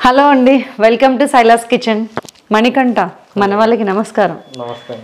Hello అండి welcome to Sailas kitchen Manikanta మన వాళ్ళకి నమస్కారం నమస్తే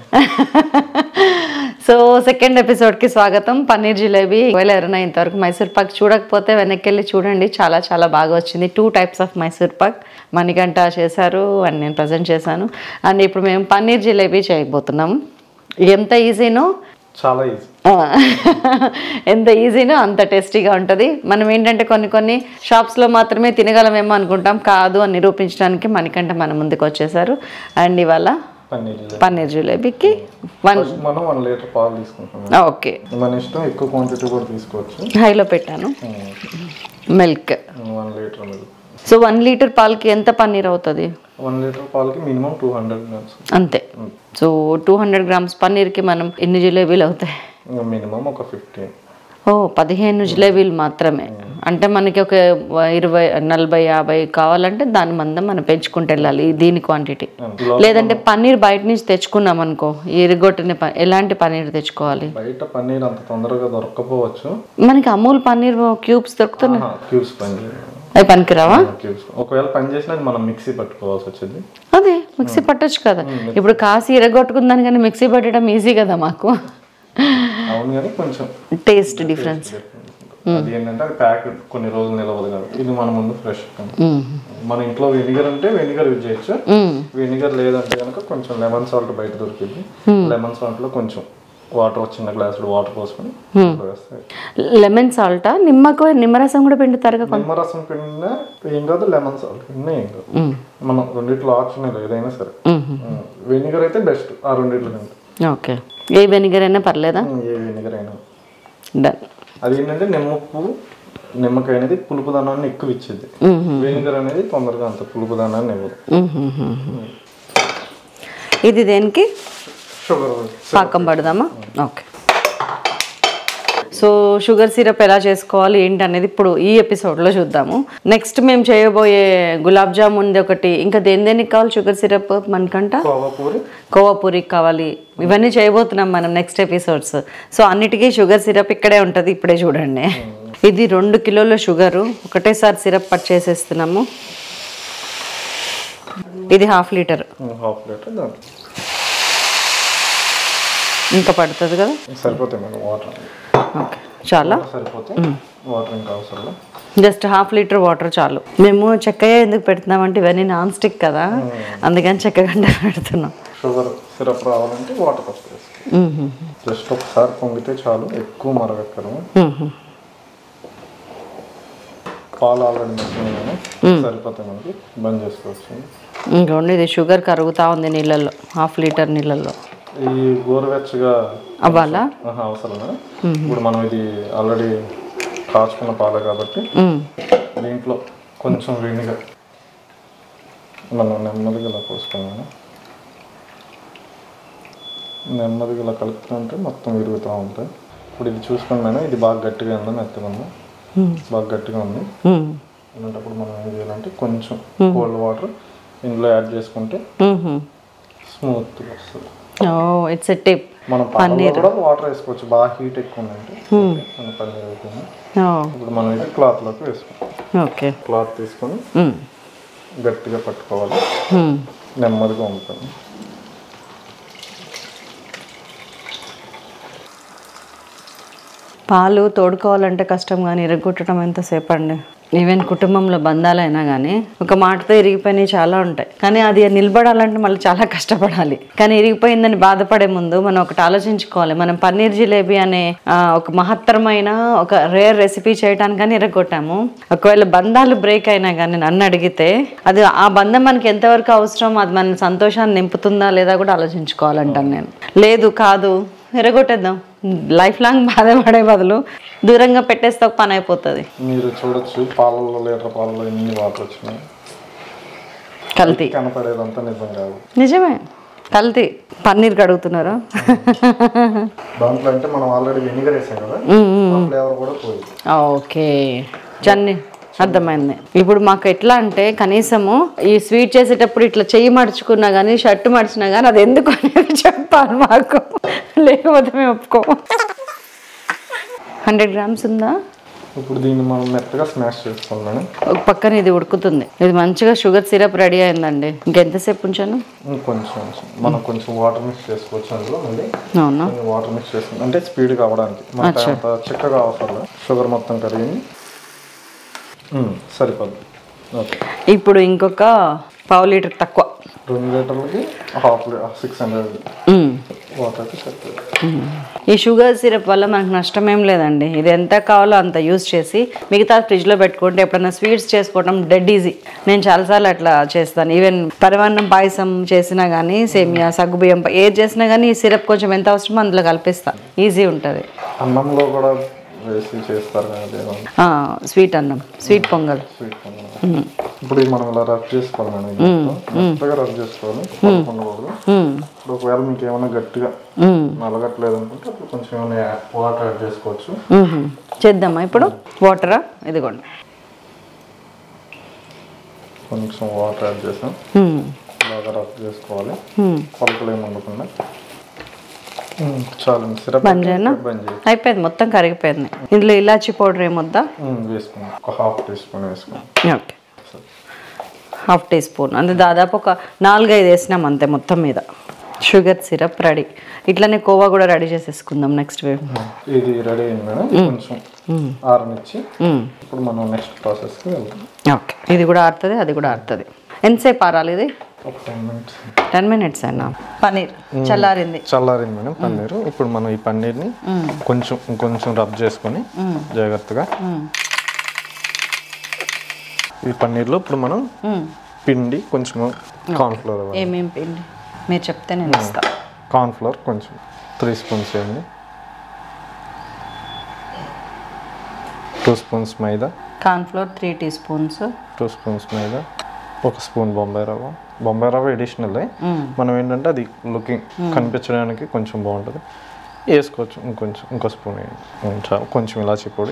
సో సెకండ్ ఎపిసోడ్కి స్వాగతం పన్నీర్ జిలేబీ ఒకవేళ ఎవరైనా ఇంతవరకు మైసూర్ పాక్ చూడకపోతే వెనక్కి వెళ్ళి చూడండి చాలా చాలా బాగా వచ్చింది two types of Mysore pak Manikanta చేశారు అండ్ నేను ప్రజెంట్ చేశాను అండ్ ఇప్పుడు మేము పన్నీర్ జిలేబీ చేయబోతున్నాము ఎంత ఈజీనో చాలా ఈజీ ఆ, ఎంత ఈజీనో అంత టేస్టీగా ఉంటుంది మనం ఏంటంటే కొన్ని కొన్ని షాప్స్లో మాత్రమే తినగలమేమో అనుకుంటాం కాదు అని నిరూపించడానికి మనకంటే మన ముందుకు వచ్చేసారు అండ్ ఇవాళ పన్నీర్ జిలేబీ. పన్నీర్ జిలేబీకి వన్ ఫస్ట్ మనం వన్ లీటర్ పాలు తీసుకుంటాం ఓకే మన ఇష్టం ఎక్కువ క్వాంటిటీ కూడా తీసుకోవచ్చు హైలో పెట్టాను milk one litre milk so one litre పాలకి ఎంత పన్నీర్ అవుతుంది వన్ లీటర్ పాలకి మినిమం టూ హండ్రెడ్ గ్రామ్స్ అంతే సో టూ హండ్రెడ్ గ్రామ్స్ పన్నీర్కి మనం ఎన్ని జిలేబీలు అవుతాయి మినిమం ఒక ఫిఫ్టీన్ ఓ పదిహేను జిలేబీలు మాత్రమే అంటే మనకి ఒక ఇరవై నలభై యాభై కావాలంటే దాని మందం మనం పెంచుకుంటూ వెళ్ళాలి దీని క్వాంటిటీ లేదంటే పన్నీర్ బయట నుంచి తెచ్చుకున్నాం అనుకో ఇరగొట్టిన ప- ఎలాంటి పన్నీర్ తెచ్చుకోవాలి బయట పన్నీర్ అంత తొందరగా దొరకకపోవచ్చు మనకి అమూల్ పన్నీర్ క్యూబ్స్ దొరుకుతున్నాయి క్యూబ్స్ పని అవి పనికిరావా క్యూబ్స్ ఒకవేళ పని చేసినా అది మనం మిక్సీ పట్టుకోవాల్సి వచ్చింది అదే మిక్సీ పట్టొచ్చు కదా ఇప్పుడు కాసి ఇరగొట్టుకుందాని కానీ మిక్సీ పట్టడం ఈజీ కదా మాకు అవును కానీ కొంచెం టేస్ట్ డిఫరెన్స్ అది ఏంటంటే అది ప్యాకెట్ కొన్ని రోజులు నిలవదు కాబట్టి ఇది మన ముందు ఫ్రెష్ మన ఇంట్లో వెనిగర్ ఉంటే వెనిగర్ యూజ్ చేయొచ్చు వెనిగర్ లేదంటే కనుక కొంచెం లెమన్ సాల్ట్ బయట దొరికింది లెమన్ సాల్ట్ లో కొంచెం వాటర్ చిన్న గ్లాసులు వాటర్ పోసుకొని ఇందులో వేస్తే లెమన్ సాల్టా నిమ్మకు నిమ్మరసం కూడా పిండుతారు కదా నిమ్మరసం పిండినా ఏం కాదు లెమన్ సాల్ట్ పిండినా ఏం కాదు మనం రెండిట్లో ఆప్షన్ లేదు ఏదైనా సరే వెనిగర్ అయితే బెస్ట్ ఆ రెండిట్లో కంటే ఓకే ఏ వెనిగర్ అయినా పర్లేదా ఉమ్, ఏ వెనిగర్ అయినా డన్ అది ఏంటంటే నిమ్మప్పు నిమ్మకాయ అనేది పులుపుదనాన్ని ఎక్కువ ఇచ్చేది వెనిగర్ అనేది తొందరగా అంత పులుపుదనాన్ని ఇవ్వదు ఇది దేనికి షుగర్ పాకం పడదామా ఓకే సో షుగర్ సిరప్ ఎలా చేసుకోవాలి ఏంటి అనేది ఇప్పుడు ఈ ఎపిసోడ్లో చూద్దాము నెక్స్ట్ మేము చేయబోయే గులాబ్ జామున్ ఒకటి ఇంకా దేని దేనికి కావాలి షుగర్ సిరప్ మనకంట కోవా పూరి కోవా పూరికి కావాలి ఇవన్నీ చేయబోతున్నాం మనం నెక్స్ట్ ఎపిసోడ్స్ సో అన్నిటికీ షుగర్ సిరప్ ఇక్కడే ఉంటుంది ఇప్పుడే చూడండి ఇది రెండు కిలోల షుగరు ఒకటేసారి సిరప్ పట్ చేసేస్తున్నాము ఇది హాఫ్ లీటర్ హాఫ్ లీటర్ దాంట్లో ఇంకా పడుతుంది కదా సరిపోతాయి మేడం వాటర్ ఓకే చాలా సరిపోతాయి వాటర్ ఇంకా అవసరం లేదు. జస్ట్ హాఫ్ లీటర్ వాటర్ చాలు మేము చెక్కయ్య ఎందుకు పెడుతున్నామంటే ఇవన్నీ నాన్ స్టిక్ కదా అందుకని చెక్క గంట పెడుతున్నాం షుగర్ సిరప్ రావాలంటే వాటర్ తక్కువ వేసుకోవాలి జస్ట్ ఒకసారి పొంగితే చాలు ఎక్కువ మరగక్కడము పాలు ఆల్రెడీ మెచ్చినాయి సరిపోతాయి మనకి బంద్ చేసుకోవచ్చు ఇంకోండి ఇది షుగర్ కరుగుతూ ఉంది నీళ్ళల్లో హాఫ్ లీటర్ నీళ్ళల్లో ఈ గోరువెచ్చగా అవ్వాలా ఆహా, అవసరమా ఇప్పుడు మనం ఇది ఆల్రెడీ కాచుకున్న పాలే కాబట్టి మ్మ్. దీంట్లో కొంచెం వెనిగర్ మనం నెమ్మదిగా ఇలా పోసుకున్నాము నెమ్మదిగా ఇలా కలుపుతుంటే మొత్తం విరుగుతూ ఉంటాయి ఇప్పుడు ఇది చూసుకుని మేడం ఇది బాగా గట్టిగా ఉందా మెత్తగా ఉందా బాగా గట్టిగా ఉంది మ్మ్. అలాంటప్పుడు మనం ఏం చేయాలంటే కొంచెం కోల్డ్ వాటర్ ఇందులో యాడ్ చేసుకుంటే మ్మ్. స్మూత్గా వస్తుంది ఓ ఇట్స్ ఎ టిప్ మనం పాలలో కూడా వాటర్ వేసుకోవచ్చు బాగా హీట్ ఎక్కువ ఉందంటే మన పన్నీర్ అవుతుంది ఇప్పుడు మనం ఇది క్లాత్లోకి వేసుకుంటాం ఓకే క్లాత్ తీసుకొని మ్మ్. గట్టిగా పట్టుకోవాలి మ్మ్. నెమ్మదిగా ఉంటుంది పాలు తోడుకోవాలంటే కష్టం కానీ ఇరగొట్టడం ఎంతసేపు అండి ఈవెన్ కుటుంబంలో బంధాలైనా కానీ ఒక మాటతో ఇరిగిపోయినవి చాలా ఉంటాయి కానీ అది నిలబడాలంటే మళ్ళీ చాలా కష్టపడాలి కానీ ఇరిగిపోయిందని బాధపడే ముందు మనం ఒకటి ఆలోచించుకోవాలి మనం పన్నీర్ జిలేబీ అనే ఆ, ఒక మహత్తరమైన ఒక రేర్ రెసిపీ చేయడానికి కానీ ఇరగొట్టాము ఒకవేళ బంధాలు బ్రేక్ అయినా కానీ నన్ను అడిగితే అది ఆ బంధం మనకి ఎంతవరకు అవసరం అది మన సంతోషాన్ని నింపుతుందా లేదా కూడా ఆలోచించుకోవాలంటాను నేను లేదు కాదు ఎరగొట్టేద్దాం లైఫ్ లాంగ్ బాధపడే బదులు దూరంగా పెట్టేస్తే ఒక పని అయిపోతుంది మీరు చూడొచ్చు పాలలో లీటర్ పాలలో ఎన్ని వాటర్ వచ్చినాయి కల్తీ కనపడేదంతా నిజం కాదు నిజమే కల్తీ పన్నీర్ కడుగుతున్నారు దాంట్లో అంటే మనం ఆల్రెడీ వెనిగర్ వేసాం కదా ఆ ఫ్లేవర్ కూడా పోయింది ఓకే చన్ని అర్థమైంది ఇప్పుడు మాకు ఎట్లా అంటే కనీసము ఈ స్వీట్ చేసేటప్పుడు ఇట్లా చెయ్యి మడుచుకున్నా కానీ షర్ట్ మడిచినా కానీ అది ఎందుకు అనేది చెప్పాలి మాకు లేకపోతే మేము ఒప్పుకోము హండ్రెడ్ గ్రామ్స్ ఉందా ఇప్పుడు దీన్ని మనం మెత్తగా స్మాష్ చేసుకోవాలి మేడం ఒక పక్కన ఇది ఉడుకుతుంది ఇది మంచిగా షుగర్ సిరప్ రెడీ అయిందండి ఇంకెంతసేపు ఉంచాను ఇంకొంచెం మనం కొంచెం వాటర్ మిక్స్ చేసుకోవచ్చు అందులో మళ్ళీ అవునా కొంచెం వాటర్ మిక్స్ చేసుకుంటాం అంటే స్పీడ్ కావడానికి మనకి అంత చిక్కగా అవసరం లేదు. షుగర్ మొత్తం కరిగింది ఉమ్, సరిపోద్ది ఓకే ఇప్పుడు ఇంకొక పావు లీటర్ తక్కువ రెండు లీటర్లకి half six hundred hmm. Water అయితే సరిపోతుంది ఈ షుగర్ సిరప్ వల్ల మనకు నష్టం ఏం లేదండి ఇది ఎంత కావాలో అంత యూస్ చేసి మిగతా ఫ్రిడ్జ్లో పెట్టుకుంటే ఎప్పుడైనా స్వీట్స్ చేసుకోవడం డెడ్ ఈజీ నేను చాలాసార్లు అట్లా చేస్తాను ఈవెన్ పరిమాణం పాయసం చేసినా కానీ సేమియా సగ్గుబియ్యం పా- ఏది చేసినా కానీ ఈ సిరప్ కొంచెం ఎంత అవసరమో అందులో కలిపిస్తాను ఈజీ ఉంటుంది అన్నంలో కూడా వేసి చేస్తారు కదా ఏదో స్వీట్ అన్నం స్వీట్ పొంగల్ స్వీట్ పొంగల్. ఇప్పుడు ఇది మనం ఇలా రబ్ చేసుకోవాలి మేడం ఇది మొత్తం. మెత్తగా రబ్ చేసుకోవాలి ఉండకూడదు మ్మ్. ఇప్పుడు ఒకవేళ మీకు ఏమైనా గట్టిగా మ్మ్. నలగట్లేదు అనుకుంటే అప్పుడు కొంచెం ఏమైనా వాటర్ యాడ్ చేసుకోవచ్చు మ్మ్. చేద్దామా ఇప్పుడు వాటరా ఇదిగోండి కొంచెం వాటర్ యాడ్ చేసాం మ్మ్. బాగా రబ్ చేసుకోవాలి మ్మ్. పలుకులు ఏమి ఉండకుండా ఉమ్, చాలు సిరప్ బంద్ చేయనా? బంద్ చేయి అయిపోయింది మొత్తం కరిగిపోయింది ఇందులో ఇలాచీ పౌడర్ ఏమొద్దా ఉమ్, వేసుకున్నాం ఒక హాఫ్ టీ స్పూన్ వేసుకున్నాం ఓకే హాఫ్ టీ స్పూన్ అంటే దాదాపు ఒక నాలుగైదు వేసినాం అంతే మొత్తం మీద షుగర్ సిరప్ రెడీ ఇట్లనే కోవా కూడా రెడీ చేసేసుకుందాం నెక్స్ట్ వేవ్ ఇది రెడీ అయింది మేడం కొంచెం ఆరనిచ్చి ఇప్పుడు మనం నెక్స్ట్ ప్రాసెస్కి వెళ్తాం ఓకే ఇది కూడా ఆడుతుంది అది కూడా ఆడుతుంది ఎంతసేపు ఆరాలి ఇది ఒక టెన్ మినిట్స్ టెన్ మినిట్స్ అయినా పనీర్ చల్లారింది చల్లారింది మేడం పన్నీర్ ఇప్పుడు మనం ఈ పన్నీర్ని కొంచెం ఇంకొంచెం రబ్ చేసుకొని జాగ్రత్తగా ఈ పన్నీర్లో ఇప్పుడు మనం మ్మ్. పిండి కొంచెం కార్న్ఫ్లోర్ ఏమేం పిండి మీరు చెప్తే నేను ఇస్తా కార్న్ఫ్లోర్ కొంచెం త్రీ స్పూన్స్ వేయండి two spoons maida cornflour three teaspoons two spoons maida ఒక స్పూన్ బొంబాయి రవ్వ బొంబాయి రవ్వ ఎడిషనల్ మనం ఏంటంటే అది లుకింగ్ కనిపించడానికి కొంచెం బాగుంటుంది వేసుకోవచ్చు ఇంకొంచెం ఇంకో స్పూన్ వేయండి ఉమ్, చాలు కొంచెం ఇలాచి పొడి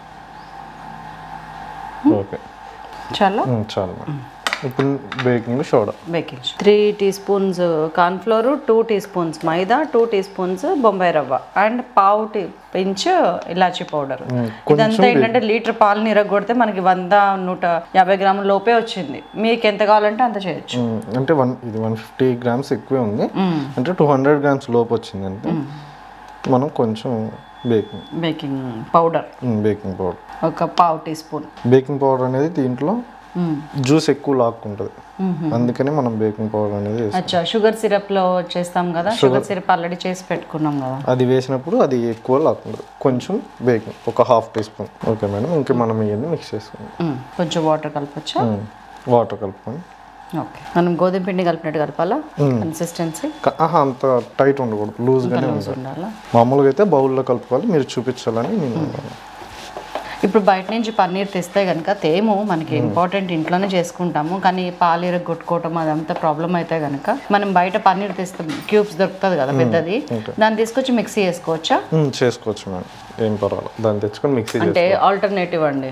ఓకే చాలా ఉమ్, చాలు మేడం ఇప్పుడు baking soda baking three teaspoons cornflour two teaspoons maida two teaspoons Bombay rava and పావు టీ పించ్ ఇలాచీ పౌడర్ ఇదంతా ఏంటంటే లీటర్ పాలు ఇరగొడితే మనకి వంద నూట యాభై గ్రాముల లోపే వచ్చింది మీకు ఎంత కావాలంటే అంత చేయొచ్చు ఉమ్, అంటే వన్ ఇది వన్ ఫిఫ్టీ గ్రామ్స్ ఎక్కువే ఉంది అంటే టూ హండ్రెడ్ గ్రామ్స్ లోపు వచ్చింది అంటే మనం కొంచెం baking baking powder baking powder ఒక పావు టీ స్పూన్ బేకింగ్ పౌడర్ అనేది దీంట్లో జ్యూస్ ఎక్కువ లాక్కుంటుంది అందుకని మనం బేకింగ్ పౌడర్ అనేది వేస్తాం అచ్చా షుగర్ సిరప్ లో చేస్తాం కదా షుగర్ సిరప్ ఆల్రెడీ చేసి పెట్టుకున్నాం కదా అది వేసినప్పుడు అది ఎక్కువ లాక్కుంటుంది కొంచెం బేకింగ్ ఒక half teaspoon okay madam ఇంకా మనం ఇవన్నీ మిక్స్ చేసుకుందాం మ్మ్. కొంచెం వాటర్ కలపచ్చా వాటర్ కలుపుకొని ఓకే మనం గోధుమ పిండి కలిపినట్టు కలపాలా కన్సిస్టెన్సీ క- ఆహా, అంత టైట్ ఉండకూడదు లూజ్గానే ఉండాలి ఉండాలా మామూలుగా అయితే బౌల్లో కలుపుకోవాలి మీరు చూపించాలని నేను ఇప్పుడు బయట నుంచి పన్నీర్ తెస్తే కనుక తేము మనకి ఇంపార్టెంట్ ఇంట్లోనే చేసుకుంటాము కానీ పాలు కొట్టుకోవటం అదంతా ప్రాబ్లం అయితే కనుక మనం బయట పన్నీర్ తెస్తాం క్యూబ్స్ దొరుకుతుంది కదా పెద్దది దాన్ని తీసుకొచ్చి మిక్సీ చేసుకోవచ్చా మ్మ్, చేసుకోవచ్చు మేడం ఏం పర్వాలేదు దాన్ని తెచ్చుకొని మిక్సీ చేసి అంటే ఆల్టర్నేటివ్ అండి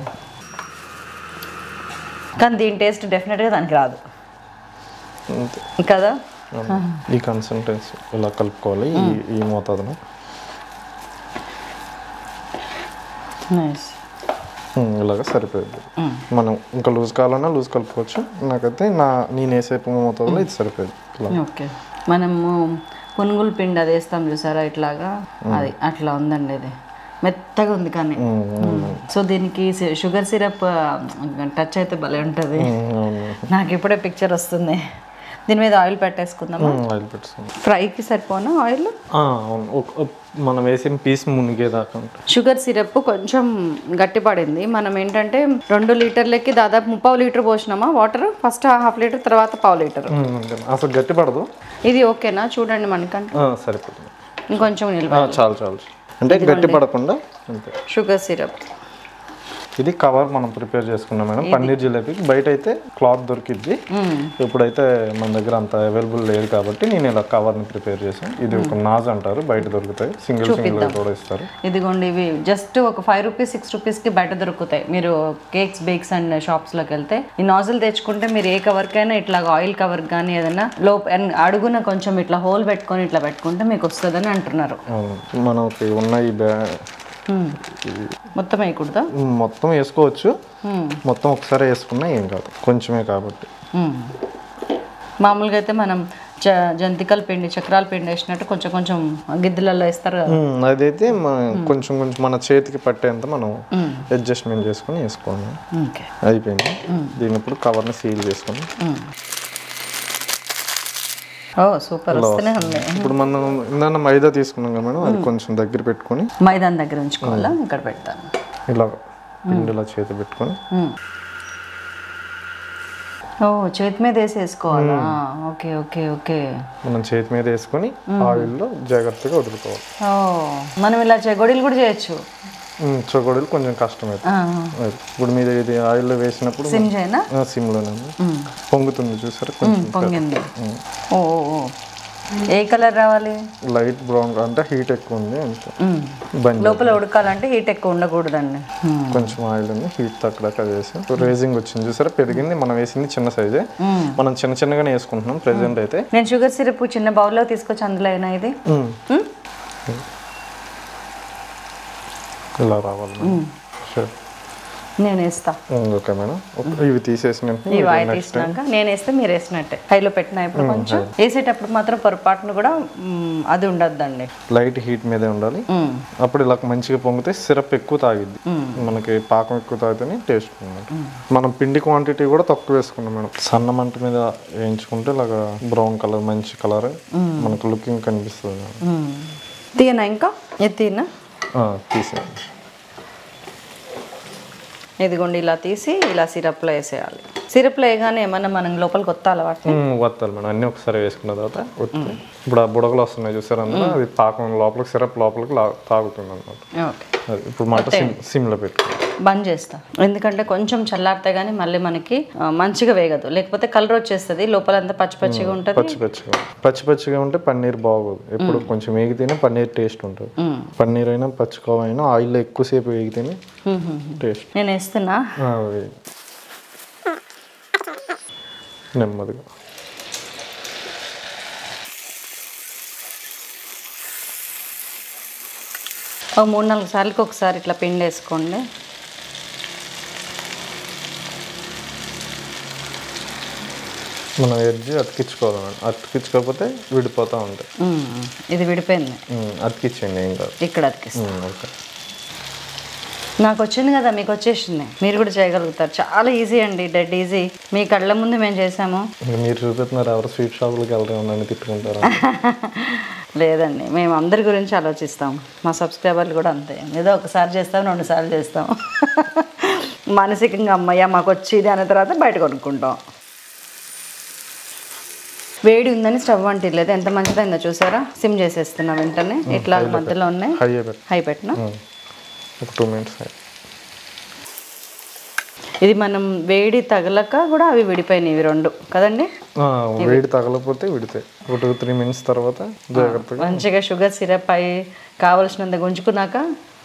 కానీ దీని టేస్ట్ డెఫినెట్గా దానికి రాదు అంతే. కదా ఈ కన్సల్టెన్సీ ఇలా కలుపుకోవాలి ఈ ఈ మోతాదును నైస్ ఉమ్, ఇలాగ సరిపోయింది మనం ఇంకా లూజ్ కావాలన్నా లూజ్ కలుపుకోవచ్చు నాకైతే నా నేను వేసే మోతాదులో ఇది సరిపోయింది ఇలా ఓకే మనము పునుగుల పిండి అది వేస్తాం చూసారా ఇట్లాగా అది అట్లా ఉందండి ఇది మెత్తగా ఉంది కానీ సో దీనికి సి- షుగర్ సిరప్ టచ్ అయితే భలే ఉంటుంది ఉమ్, అవును నాకు ఇప్పుడే పిక్చర్ వస్తుంది దీని మీద ఆయిల్ పెట్టేసుకుందామా ఉమ్, ఆయిల్ పెట్టుకోండి ఫ్రైకి సరిపోనా ఆయిల్ ఆ, అవును ఒక- ఒక- మనం వేసిన పీస్ మునిగేదాకా ఉంటుంది షుగర్ సిరప్ కొంచెం గట్టిపడింది మనం ఏంటంటే రెండు లీటర్లకి దాదాపు ముప్పావు లీటర్ పోసినామా వాటర్ ఫస్ట్ హాఫ్ లీటర్ తర్వాత పావు లీటర్ ఉమ్, అంతే. అసలు గట్టి పడదు ఇది ఓకేనా చూడండి మనకంటే ఆ, సరిపోతుంది ఇంకొంచెం నిల్వ ఆ, చాలు చాలు అంటే గట్టి పడకుండా అంతే షుగర్ సిరప్ ఇది కవర్ మనం ప్రిపేర్ చేసుకున్నాం మేడం పన్నీర్ జిలేబీకి బయట అయితే క్లాత్ దొరికిద్ది ఇప్పుడైతే మన దగ్గర అంత అవైలబుల్ లేదు కాబట్టి నేను ఇలా కవర్ని ప్రిపేర్ చేశాను ఇది ఒక నాజ్ అంటారు బయట దొరుకుతాయి సింగిల్ సింగిల్ కూడా ఇస్తారు ఇదిగోండి ఇవి జస్ట్ ఒక ఫైవ్ రూపీస్ సిక్స్ రూపీస్కి బయట దొరుకుతాయి మీరు కేక్స్ బేక్స్ అండ్ షాప్స్లోకి వెళ్తే ఈ నాజిల్ తెచ్చుకుంటే మీరు ఏ కవర్కైనా ఇట్లా ఆయిల్ కవర్ కానీ ఏదైనా లో and అడుగున కొంచెం ఇట్లా హోల్ పెట్టుకొని ఇట్లా పెట్టుకుంటే మీకు వస్తుందని అంటున్నారు అవును. మనకి ఉన్న ఈ బ్యా ఉమ్. మొత్తం వేయకూడదా మొత్తం వేసుకోవచ్చు ఉమ్. మొత్తం ఒకసారి వేసుకున్నా ఏం కాదు కొంచెమే కాబట్టి ఉమ్. మామూలుగా అయితే మనం జ జంతికల పిండి చక్రాల పిండి వేసినట్టు కొంచెం కొంచెం గిద్దెలలో వేస్తారు కదా ఉమ్, అదైతే మన కొంచెం కొంచెం మన చేతికి పట్టేంత మనం అడ్జస్ట్మెంట్ చేసుకొని వేసుకోవాలి ఓకే అయిపోయింది దీని ఇప్పుడు కవర్ని సీల్ చేసుకొని ఓ సూపర్ వస్తూనే ఉంది ఇప్పుడు మనం ఇందాక మైదా తీసుకున్నాం కదా మేడం అది కొంచెం దగ్గర పెట్టుకొని మైదాన్ దగ్గర ఉంచుకోవాలా ఇక్కడ పెడతాను ఇలా పిండి ఇలా చేతి పెట్టుకొని ఉమ్. ఓ చేతి మీద వేసి వేసుకోవాలా ఓకే ఓకే ఓకే మనం చేతి మీద వేసుకొని ఆయిల్లో జాగ్రత్తగా వదులుకోవాలి ఓ మనం ఇలా చెగొడీలు కూడా చేయొచ్చు ఉమ్, చొగడలు కొంచెం కష్టమైంది ఆ, అది. ఇప్పుడు మీరు ఇది ఆయిల్లో వేసినప్పుడు సిమ్ చేయనా ఆ, సిమ్లోనే పొంగుతుంది చూసారా కొంచెం పొంగింది ఓ ఓ, ఓ. ఏ కలర్ రావాలి లైట్ బ్రౌన్ అంటే హీట్ ఎక్కువ ఉంది అంతే ఉమ్. బంద్ లోపల ఉడకాలంటే హీట్ ఎక్కువ ఉండకూడదండి ఉమ్. కొంచెం ఆయిల్ ఉంది హీట్ తక్కువ వేసి రేజింగ్ వచ్చింది చూసారా పెరిగింది మనం వేసింది చిన్న సైజే మనం చిన్న చిన్నగానే వేసుకుంటున్నాం ప్రెసెంట్ అయితే నేను షుగర్ సిరప్ చిన్న బౌల్లో తీసుకొచ్చి అందులో అయినా ఇది ఉమ్. ఉమ్? ఇలా రావాలి సరే నేను వేస్తా ఓకే మేడం ఒక- ఇవి తీసేసిన ఈ వాయి తీసినాక నేను వేస్తే మీరు వేసినట్టే హైలో పెట్టిన ఇప్పుడు కొంచెం వేసేటప్పుడు మాత్రం పొరపాటును కూడా మ్, అది ఉండొద్దండి లైట్ హీట్ మీదే ఉండాలి మ్, అప్పుడు ఇలా మంచిగా పొంగితే సిరప్ ఎక్కువ తాగిద్ది మనకి పాకం ఎక్కువ తాగితేనే టేస్ట్ అనమాట మనం పిండి క్వాంటిటీ కూడా తక్కువ వేసుకున్నాం మేడం సన్న మంట మీద వేయించుకుంటే ఇలాగా బ్రౌన్ కలర్ మంచి కలర్ మనకు లుకింగ్ కనిపిస్తుంది మేడం. మ్. తీయనా ఇంకా ఇది తీయనా ఆ, తీసేయండి ఇదిగోండి ఇలా తీసి ఇలా సిరప్లో వేసేయాలి సిరప్లో వేయగానే ఏమన్నా మనం లోపలికి కొత్త అలవాటు ఉమ్, వత్తాలి మేడం అన్నీ ఒకసారి వేసుకున్న తర్వాత వత్తాలి ఇప్పుడు ఆ బుడగలు వస్తున్నాయి చూసారు అందులో అది పాకం లోపలికి సిరప్ లోపలికి లా- తాగుతుంది అనమాట ఓకే అది ఇప్పుడు మాట సిమ్ సిమ్లో పెట్టుకోండి బంద్ చేస్తా ఎందుకంటే కొంచెం చల్లారితే కానీ మళ్ళీ మనకి ఆ, మంచిగా వేగదు లేకపోతే కలర్ వచ్చేస్తుంది లోపల అంతా పచ్చి పచ్చిగా ఉంటుంది పచ్చి పచ్చిగా పచ్చి పచ్చిగా ఉంటే పన్నీర్ బాగోదు ఎప్పుడు కొంచెం వేగితేనే పన్నీర్ టేస్ట్ ఉంటుంది పన్నీర్ అయినా పచ్చికోవ అయినా ఆయిల్లో ఎక్కువసేపు వేగితేనే టేస్ట్ నేను వేస్తున్నా నెమ్మదిగా ఒక మూడు నాలుగు సార్లకి ఒకసారి ఇట్లా పిండి వేసుకోండి మనం ఎడ్జ్ అతికించుకోవాలి మేడం అతికించుకోకపోతే విడిపోతూ ఉంటాయి ఉమ్, ఇది విడిపోయింది ఉమ్, అతికించండి ఏం కాదు ఇక్కడ అతికిస్తాను ఉమ్, ఓకే నాకు వచ్చింది కదా మీకు వచ్చేసింది మీరు కూడా చేయగలుగుతారు చాలా ఈజీ అండి డెడ్ ఈజీ మీ కళ్ళ ముందు మేము చేసాము ఇంకా మీరు చూపిస్తున్నారు ఎవరు స్వీట్ షాపులకి వెళ్తాం నన్ను తిట్టుకుంటారా లేదండి మేము అందరి గురించి ఆలోచిస్తాం మా సబ్స్క్రైబర్లు కూడా అంతే ఏదో ఒకసారి చేస్తాం రెండు సార్లు చేస్తాం మానసికంగా అమ్మయ్య మాకు వచ్చింది అన్న తర్వాత బయట కొనుక్కుంటాం వేడి ఉందని స్టవ్ అంటిలేదు ఎంత మంచిదైందో చూసారా సిమ్ చేసేస్తున్నాం వెంటనే ఇట్లా మధ్యలో ఉన్నాయి హై పెట్టి హై పెట్టినా ఒక టూ మినిట్స్ హై ఇది మనం వేడి తగలక కూడా అవి విడిపోయినాయి ఇవి రెండు కదండి ఆ, వేడి తగలకపోతే విడితాయి ఒక టూ త్రీ మినిట్స్ తర్వాత జాగ్రత్తగా మంచిగా షుగర్ సిరప్ అయి కావలసినంత గుంజుకున్నాక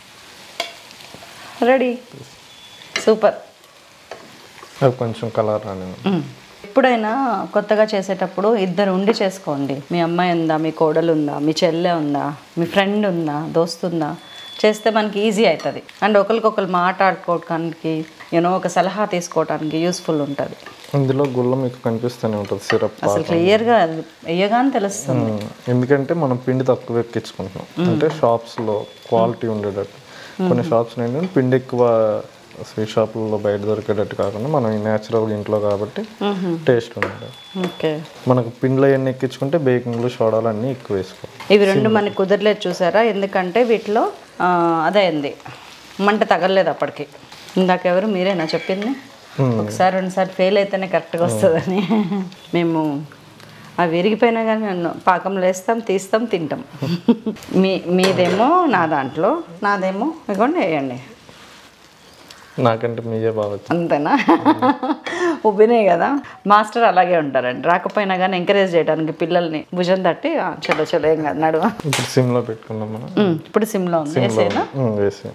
రెడీ సూపర్ అవి కొంచెం కలర్ రాని ఎప్పుడైనా కొత్తగా చేసేటప్పుడు ఇద్దరు ఉండి చేసుకోండి మీ అమ్మాయి ఉందా మీ కోడలు ఉందా మీ చెల్లె ఉందా మీ ఫ్రెండ్ ఉందా దోస్తు ఉందా చేస్తే మనకి ఈజీ అవుతుంది అండ్ ఒకరికొకరు మాట్లాడుకోవడానికి యూనో ఒక సలహా తీసుకోవడానికి యూస్ఫుల్ ఉంటుంది ఇందులో గుల్ల మీకు కనిపిస్తూనే ఉంటుంది సిరప్ అసలు క్లియర్గా వేయగానే తెలుస్తుంది ఎందుకంటే మనం పిండి తక్కువ ఎక్కించుకుంటున్నాం అంటే షాప్స్లో క్వాలిటీ ఉండేటట్టు కొన్ని షాప్స్ ఏంటంటే పిండి ఎక్కువ స్వీట్ షాపుల్లో బయట దొరికేటట్టు కాకుండా మనం న్యాచురల్ ఇంట్లో కాబట్టి టేస్ట్ ఉండదు ఓకే మనకు పిండిలో ఎన్ని ఎక్కించుకుంటే బేకింగ్లు సోడాలు అన్నీ ఎక్కువ వేసుకోవాలి ఇవి రెండు మనకి కుదరలేదు చూసారా ఎందుకంటే వీటిలో ఆ, అదే ఉంది మంట తగలలేదు అప్పటికి ఇందాక ఎవరు మీరేనా చెప్పింది ఒకసారి రెండుసార్లు ఫెయిల్ అయితేనే కరెక్ట్గా వస్తుందని మేము అవి విరిగిపోయినా కానీ నన్ను పాకంలో వేస్తాం తీస్తాం తింటాం మీ మీదేమో నా దాంట్లో నాదేమో ఇదిగోండి వేయండి నాకంటే మీయే బాగా వచ్చింది అంతేనా ఉబ్బినాయి కదా మాస్టర్ అలాగే ఉంటారండి రాకపోయినా కానీ ఎంకరేజ్ చేయడానికి పిల్లల్ని భుజం తట్టి "ఆ, చలో చలో ఏం కాదు నడువ ఇప్పుడు సిమ్లో పెట్టుకున్నాం మనం ఉమ్, ఇప్పుడు సిమ్లో ఉంది వేసేనా ఉమ్, వేసి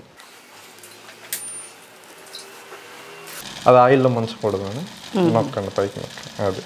అది ఆయిల్లో ముంచకూడదు అని నొక్కండి పైకి నొక్కండి అది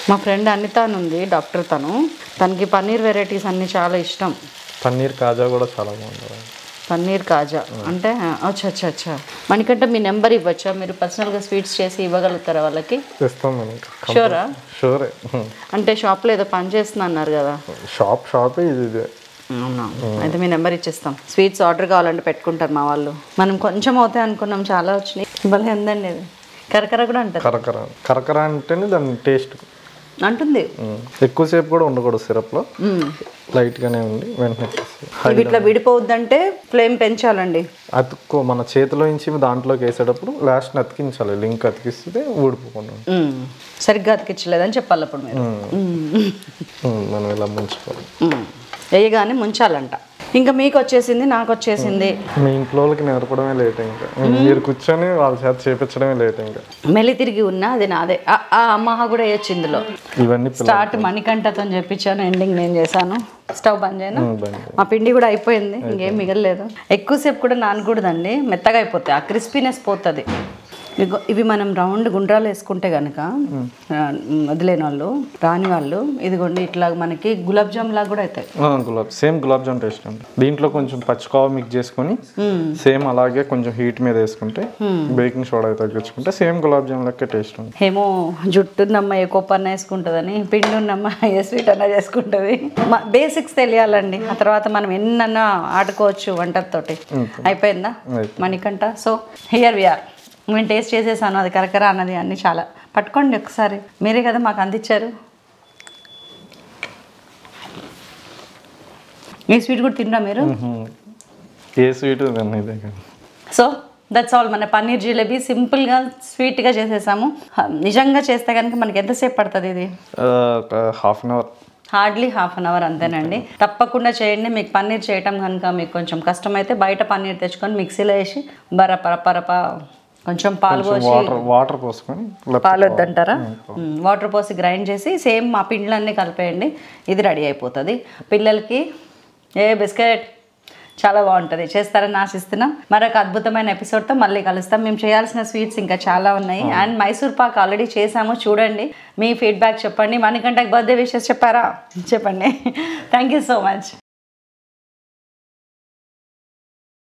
మా ఫ్రెండ్ అనిత అని ఉంది డాక్టర్ తను తనకి పన్నీర్ వెరైటీస్ అన్నీ చాలా ఇష్టం పన్నీర్ కాజా కూడా చాలా బాగుంటుంది పన్నీర్ కాజా అంటే అచ్చా అచ్చా అచ్చా మనకంటే మీ నెంబర్ ఇవ్వచ్చా మీరు పర్సనల్గా స్వీట్స్ చేసి ఇవ్వగలుగుతారా వాళ్ళకి ఇస్తాం మనం షూరా షూరే అంటే షాప్లో ఏదో పని చేస్తున్నా అన్నారు కదా షాప్ షాపే ఇది ఇదే అవునా అయితే మీ నెంబర్ ఇచ్చేస్తాం స్వీట్స్ ఆర్డర్ కావాలంటే పెట్టుకుంటారు మా వాళ్ళు మనం కొంచెం అవుతాయి అనుకున్నాం చాలా వచ్చినాయి భలే ఉందండి ఇది కరకర కూడా అంటారు కరకర కరకర అంటేనే దాని టేస్ట్ అంటుంది ఎక్కువసేపు కూడా ఉండకూడదు సిరప్లో మ్మ్. లైట్గానే ఉండి వెంటనే తీసేయాలి. ఇవి ఇట్లా విడిపోవద్దంటే ఫ్లేమ్ పెంచాలండి అతుక్కో మన చేతిలో నుంచి దాంట్లోకి వేసేటప్పుడు లాస్ట్ అతికించాలి లింక్ అతికిస్తే ఊడిపోకుండా ఉంటుంది. మ్మ్. సరిగ్గా అతికించలేదని చెప్పాలి అప్పుడు మీరు మ్మ్. ఉమ్, మనం ఇలా ముంచుకోవాలి మ్మ్. వేయగానే ముంచాలంట ఇంకా మీకు వచ్చేసింది నాకు వచ్చేసింది మీ ఇంట్లో వాళ్ళకి నేర్పడమే లేట్ ఇంకా మీరు కూర్చొని వాళ్ళ చేత చేపించడమే లేట్ ఇంకా మెల్లి తిరిగి ఉన్నా అది నాదే ఆ, ఆ అమ్మ కూడా వేయొచ్చు ఇందులో ఇవన్నీ పిల్ల- స్టార్ట్ మణికంఠతో చెప్పించాను ఎండింగ్ నేను చేశాను స్టవ్ బంద్ చేయను ఉమ్, బండి. మా పిండి కూడా అయిపోయింది ఇంకేం మిగలలేదు ఎక్కువసేపు కూడా నానకూడదండి మెత్తగా అయిపోతాయి ఆ క్రిస్పీనెస్ పోతుంది ఇగో ఇవి మనం రౌండ్ గుండ్రాలు వేసుకుంటే కనుక వదిలేని వాళ్ళు రాని వాళ్ళు ఇదిగోండి ఇట్లా మనకి గులాబ్ జామ్ లాగా కూడా అవుతాయి ఆ, గులాబ్ సేమ్ గులాబ్ జామ్ టేస్ట్ అండి దీంట్లో కొంచెం పచ్చికోవ మిక్స్ చేసుకొని సేమ్ అలాగే కొంచెం హీట్ మీద వేసుకుంటే బేకింగ్ సోడా తగ్గించుకుంటే సేమ్ గులాబ్ జామ్ లెక్క టేస్ట్ ఉంది ఏమో జుట్టున్నమ్మ ఏ కొప్పన్న వేసుకుంటుందని పిండి ఉన్నమ్మ ఏ స్వీట్ అన్న చేసుకుంటుంది బేసిక్స్ తెలియాలండి ఆ తర్వాత మనం ఎన్నన్నా ఆడుకోవచ్చు వంటతోటి అయిపోయిందా అయిపోయింది. మణికంట సో హియర్ విఆర్ నేను టేస్ట్ చేసేసాను అది కరకర అన్నది అన్ని చాలా పట్టుకోండి ఒకసారి మీరే కదా మాకు అందించారు ఈ స్వీట్ కూడా తిన్నా మీరు ఉమ్. ఏ స్వీట్ దాన్ని ఇదే కదా సో దట్స్ ఆల్ మన పన్నీర్ జిలేబీ సింపుల్గా స్వీట్గా చేసేసాము హ, నిజంగా చేస్తే కనుక మనకి ఎంతసేపు పడుతుంది ఇది half an hour hardly half an hour అంతేనండి తప్పకుండా చేయండి మీకు పన్నీర్ చేయటం కనుక మీకు కొంచెం కష్టమైతే బయట పన్నీర్ తెచ్చుకొని మిక్సీలో వేసి బర పర పరప కొంచెం పాలు పోసి వాటర్ వాటర్ పోసుకొని లేకపోతే పాలు వద్దంటారా వాటర్ పోసి గ్రైండ్ చేసి సేమ్ మా పిండ్లన్నీ కలిపేయండి ఇది రెడీ అయిపోతుంది పిల్లలకి ఏ బిస్కెట్ చాలా బాగుంటుంది చేస్తారని ఆశిస్తున్నాం మరొక అద్భుతమైన ఎపిసోడ్తో మళ్ళీ కలుస్తాం మేము చేయాల్సిన స్వీట్స్ ఇంకా చాలా ఉన్నాయి అండ్ మైసూర్ పాక్ ఆల్రెడీ చేసాము చూడండి మీ ఫీడ్బ్యాక్ చెప్పండి మనకంటే బర్త్డే విషెస్ చెప్పారా చెప్పండి థ్యాంక్ యూ సో మచ్